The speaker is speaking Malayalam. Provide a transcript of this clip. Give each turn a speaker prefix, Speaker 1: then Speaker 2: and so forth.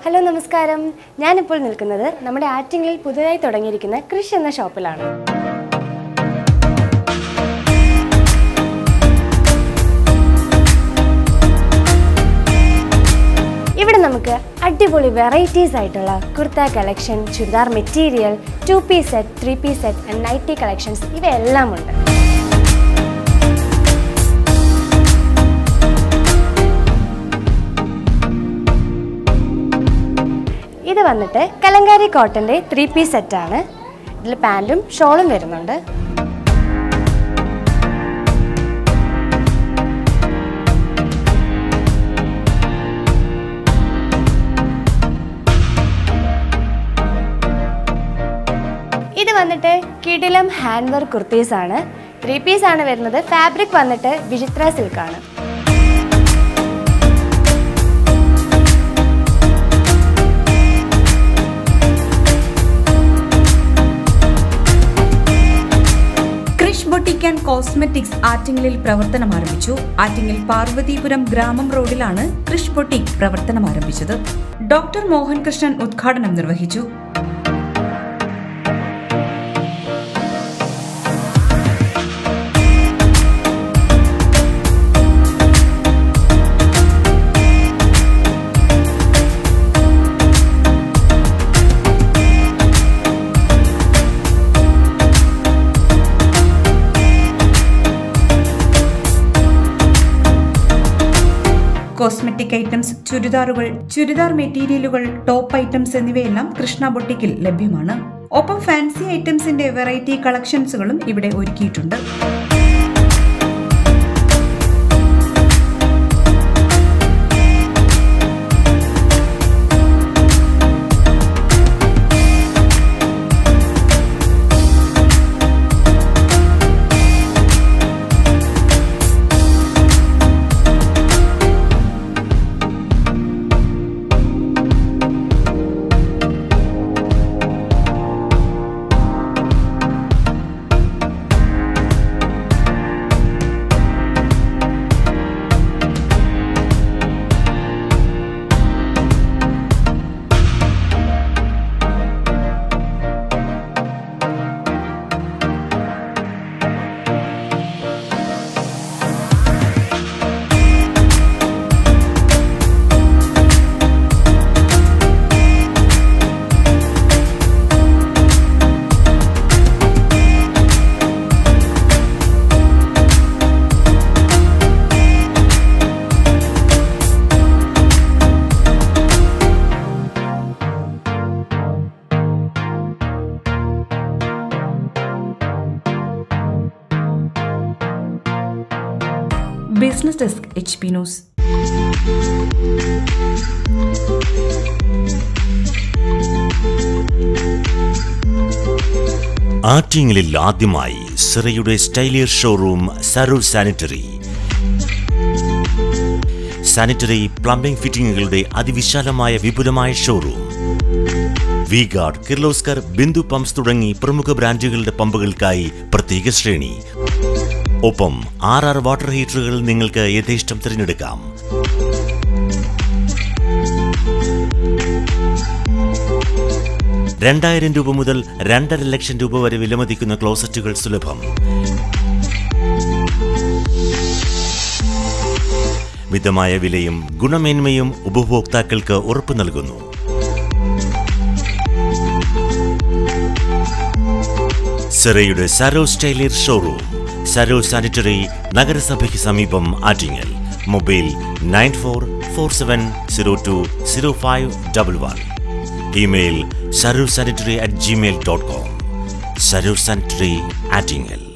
Speaker 1: ഹലോ നമസ്കാരം ഞാനിപ്പോൾ നിൽക്കുന്നത് നമ്മുടെ ആറ്റിങ്ങലിൽ പുതുതായി തുടങ്ങിയിരിക്കുന്ന കൃഷ് എന്ന ഷോപ്പിലാണ് ഇവിടെ നമുക്ക് അടിപൊളി വെറൈറ്റീസ് ആയിട്ടുള്ള kurta collection churidar material two piece set three piece set and nighty collections ഇവയെല്ലാം ഉണ്ട് ഇത് വന്നിട്ട് കലങ്കാരി കോട്ടൻ്റെ ത്രീ പീസ് സെറ്റാണ് ഇതിൽ പാൻറ്റും ഷോളും വരുന്നുണ്ട് ഇത് വന്നിട്ട് കിടിലം ഹാൻഡ് വർക്ക് കുർത്തീസ് ആണ് ത്രീ പീസ് ആണ് വരുന്നത് ഫാബ്രിക് വന്നിട്ട് വിചിത്ര സിൽക്കാണ്
Speaker 2: ക്രിഷ് ബൊട്ടിക് ആൻഡ് കോസ്മെറ്റിക്സ് ആറ്റിങ്ങലിൽ പ്രവർത്തനം ആരംഭിച്ചു ആറ്റിങ്ങൽ പാർവതീപുരം ഗ്രാമം റോഡിലാണ് ക്രിഷ് ബൊട്ടിക് പ്രവർത്തനം ആരംഭിച്ചത് ഡോക്ടർ മോഹൻ കൃഷ്ണൻ ഉദ്ഘാടനം നിർവഹിച്ചു കോസ്മെറ്റിക് ഐറ്റംസ് ചുരിദാറുകൾ ചുരിദാർ മെറ്റീരിയലുകൾ ടോപ്പ് ഐറ്റംസ് എന്നിവയെല്ലാം കൃഷ്ണ ബൊട്ടിക്കിൽ ലഭ്യമാണ് ഒപ്പം ഫാൻസി ഐറ്റംസിന്റെ വെറൈറ്റി കളക്ഷൻസുകളും ഇവിടെ ഒരുക്കിയിട്ടുണ്ട് business desk H P news
Speaker 3: ആറ്റിങ്ങലിൽ ആദ്യമായി സിറയുടെ സ്റ്റൈലിയർ ഷോറൂം സരൂർ സാനിറ്ററി സാനിറ്ററി പ്ലംബിംഗ് ഫിറ്റിംഗുകളുടെ അതിവിശാലമായ വിപുലമായ showroom V Guard Kirloskar Bindu pumps തുടങ്ങി പ്രമുഖ ബ്രാൻഡുകളുടെ പമ്പുകൾക്കായി പ്രത്യേക ശ്രേണി ഒപ്പം ആർ ആർ വാട്ടർ ഹീറ്ററുകൾ നിങ്ങൾക്ക് യഥേഷ്ടം തിരഞ്ഞെടുക്കാം രണ്ടായിരം രൂപ മുതൽ രണ്ടര ലക്ഷം രൂപ വരെ വിലമതിക്കുന്ന ക്ലോസറ്റുകൾ സുലഭം മിതമായ വിലയും ഗുണമേന്മയും ഉപഭോക്താക്കൾക്ക് ഉറപ്പു നൽകുന്നു സിറയുടെ സരോ സ്റ്റൈലിയർ ഷോറൂം സരോ സാനിറ്ററി നഗരസഭയ്ക്ക് സമീപം Attingal mobile nine four four seven zero two zero five double one email സരോ sanitary at Gmail dot com സരോ സാനിറ്ററി ആറ്റിങ്ങൽ